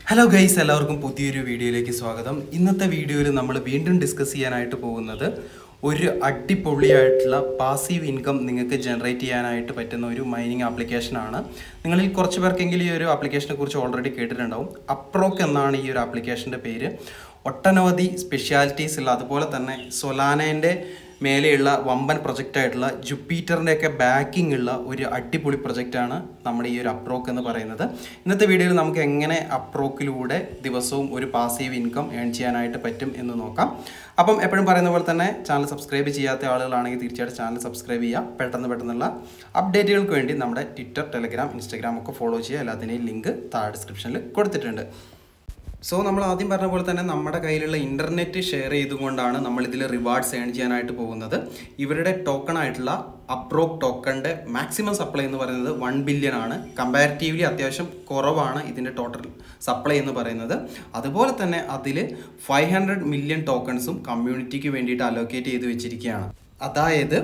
hello guys എല്ലാവർക്കും പുതിയൊരു വീഡിയോയിലേക്ക് സ്വാഗതം ഇന്നത്തെ വീഡിയോയിൽ നമ്മൾ വീണ്ടും ഡിസ്കസ് ചെയ്യാനായിട്ട് പോകുന്നത് ഒരു അടിപൊളിയായിട്ടുള്ള പാസീവ് ഇൻകം നിങ്ങൾക്ക് ജനറേറ്റ് ചെയ്യാനായിട്ട് പറ്റുന്ന ഒരു മൈനിങ് ആപ്ലിക്കേഷനാണ് നിങ്ങളിൽ കുറച്ച് പേർക്കെങ്കിലും ഈ ഒരു ആപ്ലിക്കേഷനെ കുറിച്ച് ഓൾറെഡി കേട്ടിട്ടുണ്ടാവും അപ്രോക്ക് എന്നാണ് ഈ ഒരു ആപ്ലിക്കേഷൻ്റെ പേര് ഒട്ടനവധി സ്പെഷ്യാലിറ്റീസ് ഉള്ള അതുപോലെ തന്നെ സൊലാനേൻ്റെ മേലെയുള്ള വമ്പൻ പ്രൊജക്റ്റ് ആയിട്ടുള്ള ജുപ്പീറ്ററിൻ്റെ ഒക്കെ ബാക്കിംഗ് ഉള്ള ഒരു അടിപൊളി പ്രൊജക്റ്റാണ് നമ്മുടെ ഈ ഒരു അപ്രോക്ക് എന്ന് പറയുന്നത് ഇന്നത്തെ വീഡിയോയിൽ നമുക്ക് എങ്ങനെ അപ്രോക്കിലൂടെ ദിവസവും ഒരു പാസീവ് ഇൻകം ഏൺ ചെയ്യാനായിട്ട് പറ്റും എന്ന് നോക്കാം അപ്പം എപ്പോഴും പറയുന്ന പോലെ തന്നെ ചാനൽ സബ്സ്ക്രൈബ് ചെയ്യാത്ത ആളുകളാണെങ്കിൽ തീർച്ചയായിട്ടും ചാനൽ സബ്സ്ക്രൈബ് ചെയ്യുക പെട്ടെന്ന് പെട്ടെന്നുള്ള അപ്ഡേറ്റുകൾക്ക് വേണ്ടി നമ്മുടെ ട്വിറ്റർ ടെലഗ്രാം ഇൻസ്റ്റാഗ്രാം ഒക്കെ ഫോളോ ചെയ്യുക എല്ലാത്തിൻ്റെയും ലിങ്ക് താഴെ ഡിസ്ക്രിപ്ഷനിൽ കൊടുത്തിട്ടുണ്ട് സോ നമ്മൾ ആദ്യം പറഞ്ഞ പോലെ തന്നെ നമ്മുടെ കയ്യിലുള്ള ഇൻ്റർനെറ്റ് ഷെയർ ചെയ്തുകൊണ്ടാണ് നമ്മൾ ഇതിൽ റിവാർഡ്സ് ഏൺ ചെയ്യാനായിട്ട് പോകുന്നത് ഇവരുടെ ടോക്കൺ ആയിട്ടുള്ള അപ്രോക്ക് ടോക്കണിൻ്റെ മാക്സിമം സപ്ലൈ എന്ന് പറയുന്നത് വൺ ബില്യൺ ആണ് കമ്പാരിറ്റീവ്ലി അത്യാവശ്യം കുറവാണ് ഇതിൻ്റെ ടോട്ടൽ സപ്ലൈ എന്ന് പറയുന്നത് അതുപോലെ തന്നെ അതിൽ ഫൈവ് ഹൺഡ്രഡ് മില്യൺ ടോക്കൺസും കമ്മ്യൂണിറ്റിക്ക് വേണ്ടിയിട്ട് അലോക്കേറ്റ് ചെയ്ത് വെച്ചിരിക്കുകയാണ് അതായത്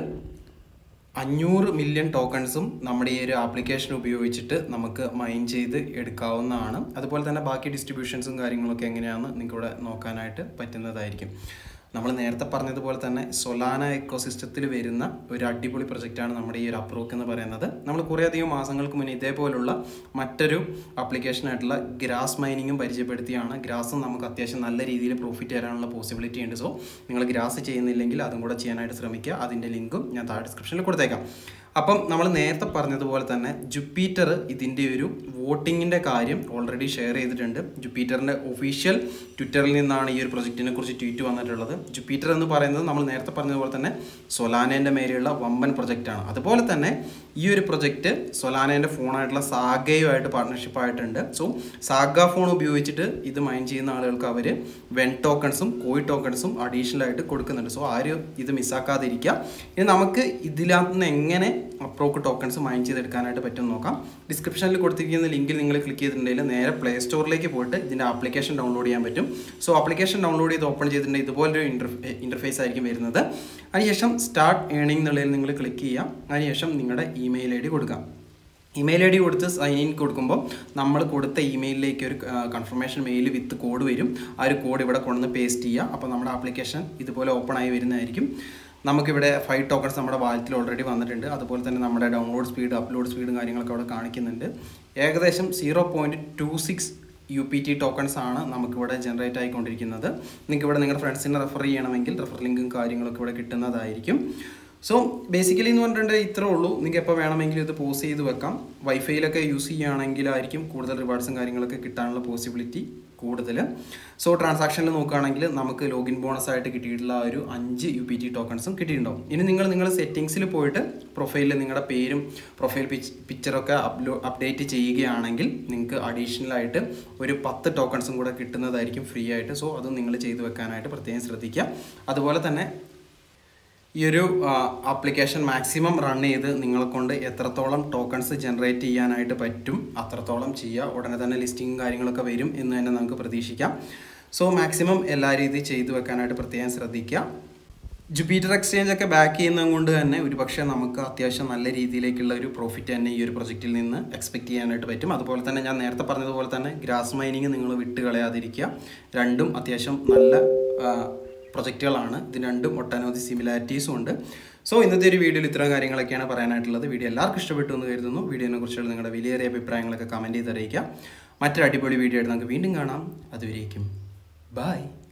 അഞ്ഞൂറ് മില്യൺ ടോക്കൺസും നമ്മുടെ ഈ ഒരു ആപ്ലിക്കേഷൻ ഉപയോഗിച്ചിട്ട് നമുക്ക് മൈൻ ചെയ്ത് എടുക്കാവുന്നതാണ് അതുപോലെ തന്നെ ബാക്കി ഡിസ്ട്രിബ്യൂഷൻസും കാര്യങ്ങളൊക്കെ എങ്ങനെയാണെന്ന് നിങ്ങൾക്ക് ഇവിടെ നോക്കാനായിട്ട് പറ്റുന്നതായിരിക്കും നമ്മൾ നേരത്തെ പറഞ്ഞതുപോലെ തന്നെ സൊലാന എക്കോസിസ്റ്റത്തിൽ വരുന്ന ഒരു അടിപൊളി പ്രൊജക്റ്റാണ് നമ്മുടെ ഈ ഒരു അപ്രോക്ക് എന്ന് പറയുന്നത് നമ്മൾ കുറേയധികം മാസങ്ങൾക്ക് മുന്നേ ഇതേപോലുള്ള മറ്റൊരു ആപ്ലിക്കേഷനായിട്ടുള്ള ഗ്രാസ് മൈനിങ്ങും പരിചയപ്പെടുത്തിയാണ് ഗ്രാസും നമുക്ക് അത്യാവശ്യം നല്ല രീതിയിൽ പ്രോഫിറ്റ് തരാനുള്ള പോസിബിലിറ്റി ഉണ്ട് സോ നിങ്ങൾ ഗ്രാസ് ചെയ്യുന്നില്ലെങ്കിൽ അതും കൂടെ ചെയ്യാനായിട്ട് ശ്രമിക്കുക അതിൻ്റെ ലിങ്കും ഞാൻ താഴെ ഡിസ്ക്രിപ്ഷനിൽ കൊടുത്തേക്കാം അപ്പം നമ്മൾ നേരത്തെ പറഞ്ഞതുപോലെ തന്നെ ജുപ്പീറ്റർ ഇതിൻ്റെ ഒരു വോട്ടിങ്ങിൻ്റെ കാര്യം ഓൾറെഡി ഷെയർ ചെയ്തിട്ടുണ്ട് ജുപ്പീറ്ററിൻ്റെ ഒഫീഷ്യൽ ട്വിറ്ററിൽ നിന്നാണ് ഈ ഒരു പ്രൊജക്റ്റിനെ കുറിച്ച് ട്വീറ്റ് വന്നിട്ടുള്ളത് ജുപ്പീറ്റർ എന്ന് പറയുന്നത് നമ്മൾ നേരത്തെ പറഞ്ഞതുപോലെ തന്നെ സൊലാനേൻ്റെ മേലെയുള്ള വമ്പൻ പ്രൊജക്റ്റാണ് അതുപോലെ തന്നെ ഈ ഒരു പ്രൊജക്റ്റ് സൊലാനേൻ്റെ ഫോണായിട്ടുള്ള സാഗയുമായിട്ട് പാർട്ട്ണർഷിപ്പ് ആയിട്ടുണ്ട് സോ സാഗ ഫോൺ ഉപയോഗിച്ചിട്ട് ഇത് മൈൻ ചെയ്യുന്ന ആളുകൾക്ക് അവർ വെൻ ടോക്കൺസും കോയി ടോക്കൺസും അഡീഷണൽ ആയിട്ട് കൊടുക്കുന്നുണ്ട് സോ ആരും ഇത് മിസ്സാക്കാതിരിക്കുക ഇനി നമുക്ക് ഇതിനകത്ത് നിന്ന് എങ്ങനെ അപ്രോക്ക് ടോക്കൺസ് മൈൻ ചെയ്തെടുക്കാനായിട്ട് പറ്റും നോക്കാം ഡിസ്ക്രിപ്ഷനിൽ കൊടുത്തിരിക്കുന്ന ലിങ്കിൽ നിങ്ങൾ ക്ലിക്ക് ചെയ്തിട്ടുണ്ടെങ്കിൽ നേരെ പ്ലേ സ്റ്റോറിലേക്ക് പോയിട്ട് ഇതിൻ്റെ ആപ്ലിക്കേഷൻ ഡൗൺലോഡ് ചെയ്യാൻ പറ്റും സോ ആപ്ലിക്കേഷൻ ഡൗൺലോഡ് ചെയ്ത് ഓപ്പൺ ചെയ്തിട്ടുണ്ടെങ്കിൽ ഇതുപോലൊരു ഇൻ്റർഫേ ഇൻ്റർഫേസ് ആയിരിക്കും വരുന്നത് അതിനുശേഷം സ്റ്റാർട്ട് ഏണിംഗ് എന്നുള്ളതിൽ നിങ്ങൾ ക്ലിക്ക് ചെയ്യാം അതിനുശേഷം നിങ്ങളുടെ ഇമെയിൽ ഐ ഡി കൊടുക്കാം ഇമെയിൽ ഐ ഡി കൊടുത്ത് സൈൻ ഇൻ കൊടുക്കുമ്പോൾ നമ്മൾ കൊടുത്ത ഇമെയിലിലേക്ക് ഒരു കൺഫർമേഷൻ മെയിൽ വിത്ത് കോഡ് വരും ആ ഒരു കോഡ് ഇവിടെ കൊണ്ടുവന്ന് പേസ്റ്റ് ചെയ്യുക അപ്പോൾ നമ്മുടെ ആപ്ലിക്കേഷൻ ഇതുപോലെ ഓപ്പൺ ആയി വരുന്നതായിരിക്കും നമുക്കിവിടെ ഫൈവ് ടോക്കൺസ് നമ്മുടെ വാലറ്റിൽ ഓൾറെഡി വന്നിട്ടുണ്ട് അതുപോലെ തന്നെ നമ്മുടെ ഡൗൺലോഡ് സ്പീഡ് അപ്ലോഡ് സ്പീഡും കാര്യങ്ങളൊക്കെ അവിടെ കാണിക്കുന്നുണ്ട് ഏകദേശം zero point two six U P T tokens ആണ് നമുക്കിവിടെ ജനറേറ്റ് ആയിക്കൊണ്ടിരിക്കുന്നത് നിങ്ങൾക്ക് ഇവിടെ നിങ്ങളുടെ ഫ്രണ്ട്സിനെ റെഫർ ചെയ്യണമെങ്കിൽ റെഫർ ലിങ്കും കാര്യങ്ങളൊക്കെ ഇവിടെ കിട്ടുന്നതായിരിക്കും സോ ബേസിക്കലി എന്ന് പറഞ്ഞിട്ടുണ്ടെങ്കിൽ ഇത്രേ ഉള്ളൂ നിങ്ങൾക്ക് എപ്പോൾ വേണമെങ്കിലും ഇത് പോസ് ചെയ്ത് വെക്കാം വൈഫൈയിലൊക്കെ യൂസ് ചെയ്യുകയാണെങ്കിലായിരിക്കും കൂടുതൽ റിവാർഡ്സും കാര്യങ്ങളൊക്കെ കിട്ടാനുള്ള പോസിബിലിറ്റി കൂടുതൽ സോ ട്രാൻസാക്ഷനിൽ നോക്കുകയാണെങ്കിൽ നമുക്ക് ലോഗിൻ ബോണസ് ആയിട്ട് കിട്ടിയിട്ടുള്ള ആ ഒരു അഞ്ച് യു പി ടി ടോക്കൺസും കിട്ടിയിട്ടുണ്ടാവും ഇനി നിങ്ങൾ നിങ്ങളുടെ സെറ്റിങ്സിൽ പോയിട്ട് പ്രൊഫൈലിൽ നിങ്ങളുടെ പേരും പ്രൊഫൈൽ പിച്ച് പിക്ചറൊക്കെ അപ്ലോ അപ്ഡേറ്റ് ചെയ്യുകയാണെങ്കിൽ നിങ്ങൾക്ക് അഡീഷണൽ ആയിട്ട് ഒരു പത്ത് ടോക്കൺസും കൂടെ കിട്ടുന്നതായിരിക്കും ഫ്രീ ആയിട്ട് സോ അത് നിങ്ങൾ ചെയ്തു വെക്കാനായിട്ട് പ്രത്യേകം ശ്രദ്ധിക്കുക അതുപോലെ തന്നെ ഈ ഒരു ആപ്ലിക്കേഷൻ മാക്സിമം റൺ ചെയ്ത് നിങ്ങളെ കൊണ്ട് എത്രത്തോളം ടോക്കൺസ് ജനറേറ്റ് ചെയ്യാനായിട്ട് പറ്റും അത്രത്തോളം ചെയ്യുക ഉടനെ തന്നെ ലിസ്റ്റിംഗ് കാര്യങ്ങളൊക്കെ വരും എന്ന് തന്നെ നമുക്ക് പ്രതീക്ഷിക്കാം സോ മാക്സിമം എല്ലാ രീതിയും ചെയ്തു വെക്കാനായിട്ട് പ്രത്യേകം ശ്രദ്ധിക്കുക ജുപ്പീറ്റർ എക്സ്ചേഞ്ച് ഒക്കെ ബാക്ക് ചെയ്യുന്നത് കൊണ്ട് തന്നെ ഒരുപക്ഷെ നമുക്ക് അത്യാവശ്യം നല്ല രീതിയിലേക്കുള്ള ഒരു പ്രോഫിറ്റ് തന്നെ ഈ ഒരു പ്രൊജക്റ്റിൽ നിന്ന് എക്സ്പെക്ട് ചെയ്യാനായിട്ട് പറ്റും അതുപോലെ തന്നെ ഞാൻ നേരത്തെ പറഞ്ഞതുപോലെ തന്നെ ഗ്രാസ് മൈനിങ് നിങ്ങൾ വിട്ട് കളയാതിരിക്കുക രണ്ടും അത്യാവശ്യം നല്ല പ്രൊജക്റ്റുകളാണ് ഇത് രണ്ടും ഒട്ടനവധി സിമിലാരിറ്റീസും ഉണ്ട് സോ ഇന്നത്തെ ഒരു വീഡിയോയിൽ ഇത്തരം കാര്യങ്ങളൊക്കെയാണ് പറയാനായിട്ടുള്ളത് വീഡിയോ എല്ലാവർക്കും ഇഷ്ടപ്പെട്ടു എന്ന് കരുതുന്നു വീഡിയോനെ കുറിച്ചുള്ള നിങ്ങളുടെ വിലയേറിയ അഭിപ്രായങ്ങളൊക്കെ കമൻറ്റ് ചെയ്ത് അറിയിക്കുക മറ്റൊരു അടിപൊളി വീഡിയോ ആയിട്ട് നമുക്ക് വീണ്ടും കാണാം അതുവരേക്കും ബൈ